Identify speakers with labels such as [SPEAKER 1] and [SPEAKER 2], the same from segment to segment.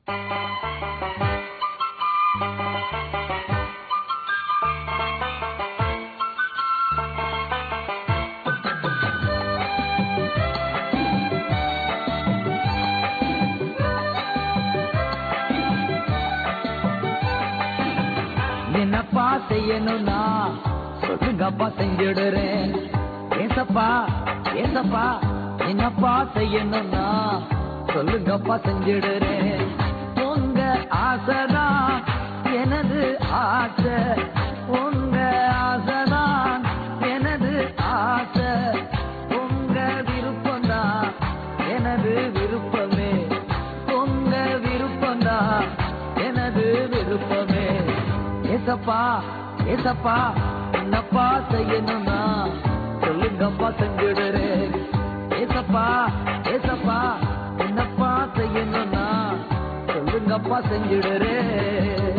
[SPEAKER 1] என்னப்பா செய்யணும்னா சொல்லுங்கப்பா செஞ்சிடுறேன் ஏசப்பா ஏசப்பா என்னப்பா செய்யணும்னா சொல்லுங்கப்பா செஞ்சிடுறேன் உங்க ஆசைதான் எனது ஆசை உங்க ஆசைதான் எனது ஆசை உங்க விருப்பம்தான் எனது விருப்பமே உங்க விருப்பம்தான் எனது விருப்பமே ஏசப்பா ஏசப்பா என்னப்பா செய்யணும்னா சொல்லுங்கப்பா செஞ்சிடுறேன் ஏசப்பா ஏசப்பா என்னப்பா செய்யணும்னா சொல்லுங்கப்பா செஞ்சிடுறேன்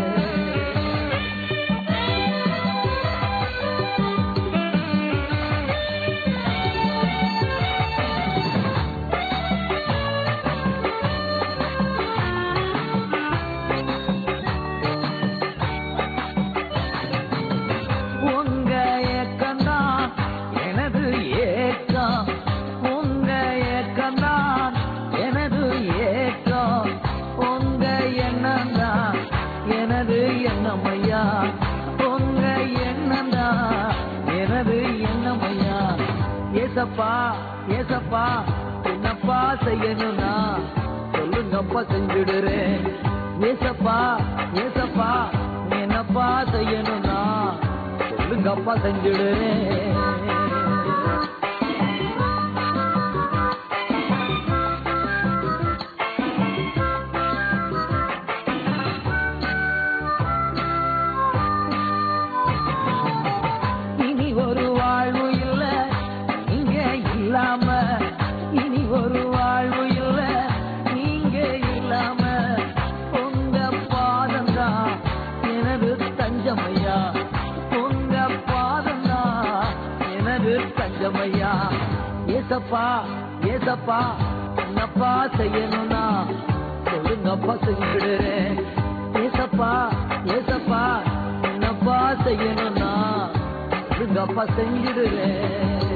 [SPEAKER 1] உங்க ஏக்கம்தான் எனது ஏக்கம் உங்க ஏக்கம்தான் எனது ஏக்கம் உங்க எண்ணம்தான் எனது எண்ணம் ஐயா உங்க எண்ணம்தான் எனது எண்ணம் ஐயா ஏசப்பா ஏசப்பா என்னப்பா செய்யணும்னா சொல்லுங்கப்பா செஞ்சுடுறேன் ஏசப்பா ஏசப்பா என்னப்பா செய்யணும்னா சொல்லுங்கப்பா செஞ்சுடுறேன் இனி ஒரு வாழ்வு இல்ல நீங்க இல்லாம இனி ஒரு வாழ்வு இல்ல நீங்க இல்லாம உங்க பாதம்தான் எனது தஞ்சமையா உங்க பாதம்தான் எனது தஞ்சமையா ஏசப்பா ஏசப்பா என்னப்பா செய்யணும்னா சொல்லுங்கப்பா செஞ்சுடுறேன் ஏசப்பா ஏசப்பா என்னப்பா செய்யணும்னா சொல்லுங்கப்பா செஞ்சுடுறேன்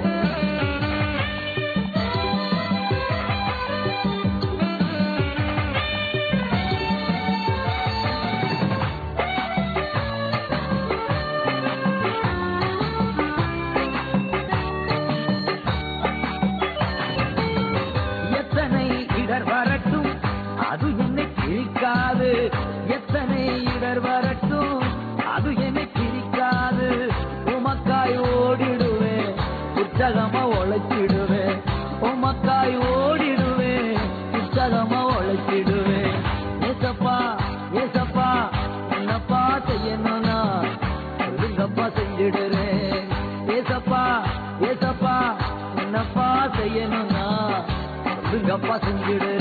[SPEAKER 1] எத்தனை இடர் வரட்டும் அது என்னை கிழிக்காது எத்தனை இடர் வரட்டும் அது என்னை கிழிக்காது உமக்காய் ஓடிடுவேன் உற்சகமா உழைச்சிடுவேன் உமக்காய் ஓடிடுவேன் உற்சகமா உழைச்சிடுவேன் ஏசப்பா ஏசப்பா என்னப்பா செய்யணும்னா சொல்லுங்கப்பா செஞ்சிடுறேன் ஏசப்பா ஏசப்பா என்னப்பா செய்யணும்னா சொல்லுங்கப்பா செஞ்சிடு